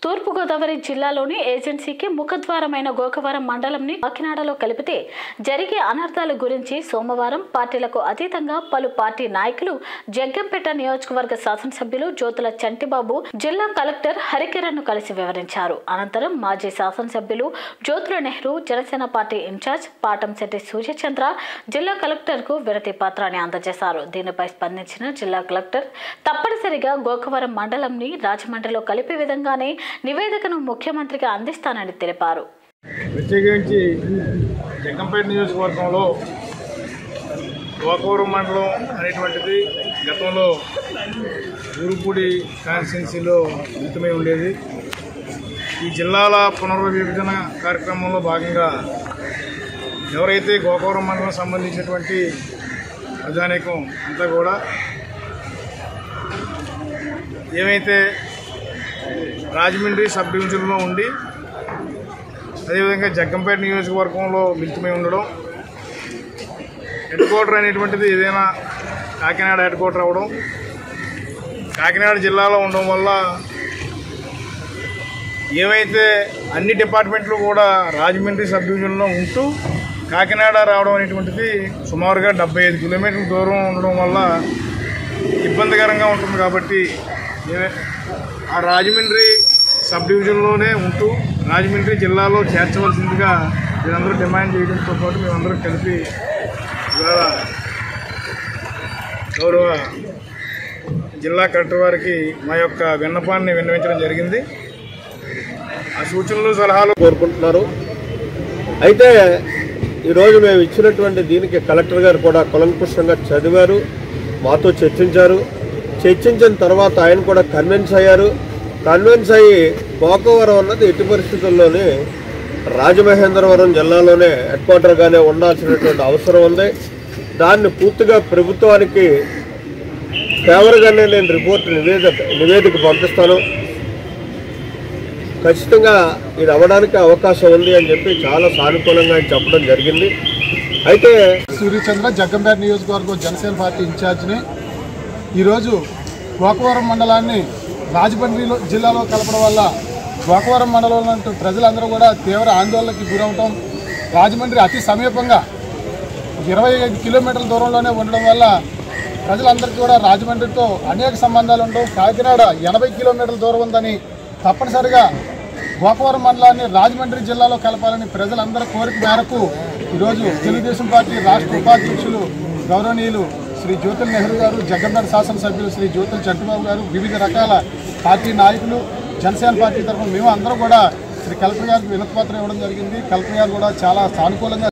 తూర్పుగోదావరి జిల్లాలోని ఏజెన్సీకి ముఖద్వారమైన గోకవరం మండలంని కాకినాడలో కలిపితే జరిగే అనర్థాల గురించి సోమవారం పార్టీలకు అతీతంగా పలు పార్టీ నాయకులు జగ్గంపేట నియోజకవర్గ శాసనసభ్యులు జ్యోతుల చంటిబాబు జిల్లా కలెక్టర్ హరికిరణ్ ను కలిసి వివరించారు అనంతరం మాజీ శాసనసభ్యులు జ్యోతుల నెహ్రూ జనసేన పార్టీ ఇన్ఛార్జ్ పాటంశెట్టి సూర్యచంద్ర జిల్లా కలెక్టర్ కు వినతి పత్రాన్ని అందజేశారు దీనిపై స్పందించిన జిల్లా కలెక్టర్ తప్పనిసరిగా గోకవరం మండలంని రాజమండ్రిలో కలిపే విధంగానే నివేదికను ముఖ్యమంత్రికి అందిస్తానని తెలిపారు ప్రత్యేకించి జగ్గంపేట నియోజకవర్గంలో గోకవరం మండలం అనేటువంటిది గతంలో ఊరుపూడి కాన్స్టిట్యున్సీలో మితమై ఉండేది ఈ జిల్లాల పునర్విభజన కార్యక్రమంలో భాగంగా ఎవరైతే గోకవరం మండలం సంబంధించినటువంటి ప్రజానీకం అంతా కూడా ఏమైతే రాజమండ్రి సబ్ డివిజన్లో ఉండి అదేవిధంగా జగ్గంపేట నియోజకవర్గంలో మిలితమై ఉండడం హెడ్ క్వార్టర్ అనేటువంటిది ఏదైనా కాకినాడ హెడ్ క్వార్టర్ అవ్వడం కాకినాడ జిల్లాలో ఉండడం వల్ల ఏవైతే అన్ని డిపార్ట్మెంట్లు కూడా రాజమండ్రి సబ్ డివిజన్లో ఉంటూ కాకినాడ రావడం అనేటువంటిది సుమారుగా డెబ్బై ఐదు కిలోమీటర్ల దూరం ఉండడం వల్ల ఇబ్బందికరంగా ఉంటుంది కాబట్టి ఏ- ఆ రాజమండ్రి సబ్ డివిజన్లోనే ఉంటూ రాజమండ్రి జిల్లాలో చేర్చవలసిందిగా మీరందరూ డిమాండ్ చేయడంతో పాటు మేమందరం కలిపి ఇవాళ గౌరవ జిల్లా కలెక్టర్ వారికి మా యొక్క విన్నపాన్ని విన్నవించడం జరిగింది ఆ సూచనలు సలహాలు కోరుకుంటున్నారు అయితే ఈరోజు మేము ఇచ్చినటువంటి దీనికి కలెక్టర్ గారు కూడా కులంకుషంగా చదివారు మాతో చర్చించారు చర్చించిన తర్వాత ఆయన కూడా కన్విన్స్ అయ్యారు కన్విన్స్ అయ్యి పోకవరం అన్నది ఎట్టి పరిస్థితుల్లోనే రాజమహేంద్రవరం జిల్లాలోనే హెడ్ క్వార్టర్గానే ఉండాల్సినటువంటి అవసరం ఉంది దాన్ని పూర్తిగా ప్రభుత్వానికి ఫేవర్గానే నేను రిపోర్ట్ నివేదిక నివేదిక పంపిస్తాను ఖచ్చితంగా ఇది అవ్వడానికి అవకాశం ఉంది అని చెప్పి చాలా సానుకూలంగా ఆయన చెప్పడం జరిగింది అయితే సూర్యచంద్ర జగ్గంపేట నియోజకవర్గం జనసేన పార్టీ ఇన్ఛార్జిని ఈరోజు గోకవరం మండలాన్ని రాజమండ్రిలో జిల్లాలో కలపడం వల్ల గోకవరం మండలంలో ఉన్న ప్రజలందరూ కూడా తీవ్ర ఆందోళనకి గురవటం రాజమండ్రి అతి సమీపంగా ఇరవై ఐదు కిలోమీటర్ల దూరంలోనే ఉండడం వల్ల ప్రజలందరికీ కూడా రాజమండ్రితో అనేక సంబంధాలు ఉండవు కాకినాడ ఎనభై కిలోమీటర్ల దూరం ఉందని తప్పనిసరిగా గోకవరం మండలాన్ని రాజమండ్రి జిల్లాలో కలపాలని ప్రజలందరి కోరిక మేరకు ఈరోజు తెలుగుదేశం పార్టీ రాష్ట్ర ఉపాధ్యక్షులు గౌరవనీయులు శ్రీ జ్యోతుల్ నెహ్రూ గారు జగన్మోహన్ శాసనసభ్యులు శ్రీ జ్యోతుల్ చట్టిబాబు గారు వివిధ రకాల పార్టీ నాయకులు జనసేన పార్టీ తరఫున మేము అందరం కూడా శ్రీ కలెక్టర్ గారికి వినతిపత్రం ఇవ్వడం జరిగింది కలెక్టర్ గారు కూడా చాలా సానుకూలంగా